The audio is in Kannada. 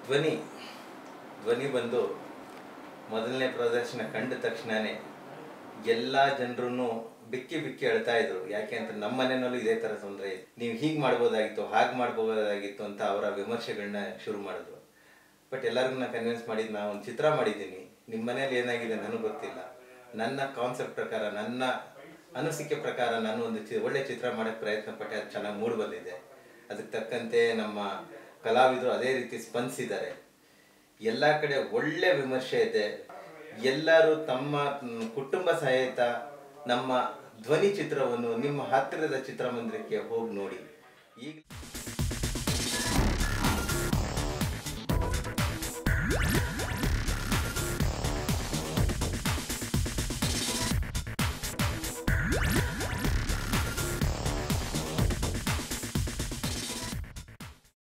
ಧ್ವನಿ ಧ್ವನಿ ಬಂದು ಮೊದಲನೇ ಪ್ರದರ್ಶನ ಕಂಡ ತಕ್ಷಣನೇ ಎಲ್ಲ ಜನರೂ ಬಿಕ್ಕಿ ಬಿಕ್ಕಿ ಅಳ್ತಾ ಇದ್ರು ಯಾಕೆ ಅಂತ ನಮ್ಮ ಮನೆಯಲ್ಲೂ ಇದೇ ಥರ ತೊಂದರೆ ಇದೆ ನೀವು ಹೀಗೆ ಮಾಡ್ಬೋದಾಗಿತ್ತು ಹಾಗೆ ಮಾಡ್ಬೋದಾಗಿತ್ತು ಅಂತ ಅವರ ವಿಮರ್ಶೆಗಳನ್ನ ಶುರು ಮಾಡಿದ್ರು ಬಟ್ ಎಲ್ಲರಿಗೂ ನಾನು ಕನ್ವಿನ್ಸ್ ಮಾಡಿದ್ದು ನಾನು ಒಂದು ಚಿತ್ರ ಮಾಡಿದ್ದೀನಿ ನಿಮ್ಮ ಮನೇಲಿ ಏನಾಗಿದೆ ನನಗೆ ಗೊತ್ತಿಲ್ಲ ನನ್ನ ಕಾನ್ಸೆಪ್ಟ್ ಪ್ರಕಾರ ನನ್ನ ಅನಿಸಿಕೆ ಪ್ರಕಾರ ನಾನು ಒಂದು ಚಿ ಒಳ್ಳೆ ಚಿತ್ರ ಮಾಡೋಕ್ಕೆ ಪ್ರಯತ್ನ ಪಟ್ಟೆ ಅದು ಚೆನ್ನಾಗಿ ಮೂಡಿ ಬಂದಿದೆ ಅದಕ್ಕೆ ತಕ್ಕಂತೆ ನಮ್ಮ ಕಲಾವಿದರು ಅದೇ ರೀತಿ ಸ್ಪಂದಿಸಿದ್ದಾರೆ ಎಲ್ಲ ಕಡೆ ಒಳ್ಳೆ ವಿಮರ್ಶೆ ಇದೆ ಎಲ್ಲರೂ ತಮ್ಮ ಮ್, ಕುಟುಂಬ ಸಹಿತ ನಮ್ಮ ಧ್ವನಿ ಚಿತ್ರವನ್ನು ನಿಮ್ಮ ಹತ್ತಿರದ ಚಿತ್ರಮಂದಿರಕ್ಕೆ ಹೋಗಿ ನೋಡಿ ಈಗ